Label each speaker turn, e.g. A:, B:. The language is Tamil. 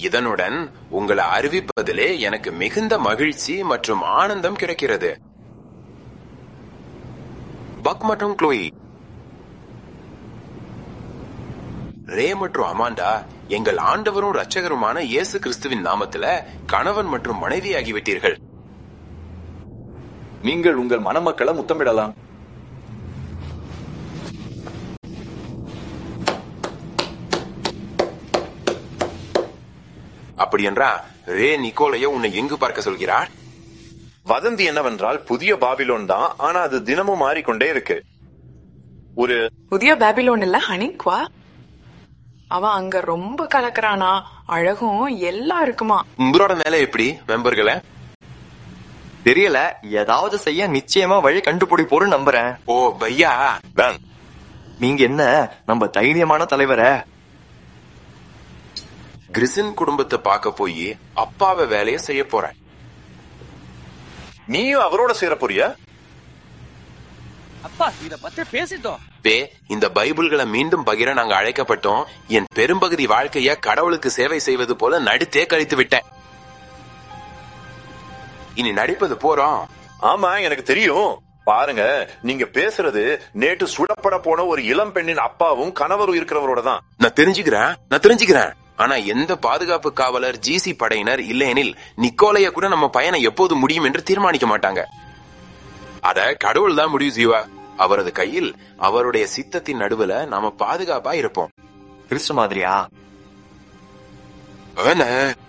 A: இதனுடன் உங்களை அறிவிப்பதிலே எனக்கு மிகுந்த மகிழ்ச்சி மற்றும் ஆனந்தம் கிடைக்கிறது பக் மற்றும் க்ளோயி ரே மற்றும் அமாண்டா எங்கள் ஆண்டவரும் இரட்சகருமான இயேசு கிறிஸ்துவின் நாமத்துல கணவன் மற்றும் மனைவி ஆகிவிட்டீர்கள்
B: நீங்கள் உங்கள் மணமக்களை முத்தமிடலாம்
A: அப்படியென்றா ரே நிக்கோலைய உன்னை எங்கு பார்க்க சொல்கிறார்
C: வதந்தி என்னவென்றால் புதிய பாபிலோன் தான் ஆனா அது தினமும் மாறிக்கொண்டே இருக்கு ஒரு
D: புதிய பேபிலோன் இல்ல ஹனிக்வா அவன் அங்க ரொம்ப கலக்குறானா அழகும் எல்லாம் இருக்குமா
A: உங்களோட மேல எப்படி மெம்பர்களே
E: தெரியல ஏதாவது செய்ய நிச்சயமா வழி கண்டுபிடிப்போன்னு நம்புறேன்
A: ஓ பையா
C: வேன்
E: நீங்க என்ன நம்ம தைரியமான தலைவர
A: கிறிசின் குடும்பத்தை பார்க்க போய் அப்பாவை வேலையை செய்ய போறேன்
C: நீயும் அவரோட சேர போறியா
F: அப்பா இத பத்தி பேசிட்டோம்
A: வே இந்த பைபிள்களை மீண்டும் பகிர நாங்க அழைக்கப்பட்டோம் என் பெரும்பகுதி வாழ்க்கைய கடவுளுக்கு சேவை செய்வது போல நடித்தே கழித்து விட்டேன் இனி நடிப்பது போறோம்
C: ஆமா எனக்கு தெரியும் பாருங்க நீங்க பேசுறது நேற்று சுடப்பட போன ஒரு இளம் பெண்ணின் அப்பாவும் கணவரும் இருக்கிறவரோட தான்
A: நான் தெரிஞ்சுக்கிறேன் நான் தெரிஞ்சுக்கிறேன் ஆனா எந்த பாதுகாப்பு காவலர் ஜிசி படையினர் இல்லையெனில் நிக்கோலைய கூட நம்ம பயணம் எப்போது முடியும் என்று தீர்மானிக்க மாட்டாங்க அத கடவுள் தான் முடிவு செய்வா அவரது கையில் அவருடைய சித்தத்தின் நடுவுல நாம பாதுகாப்பா இருப்போம்
E: கிறிஸ்து மாதிரியா
A: என்ன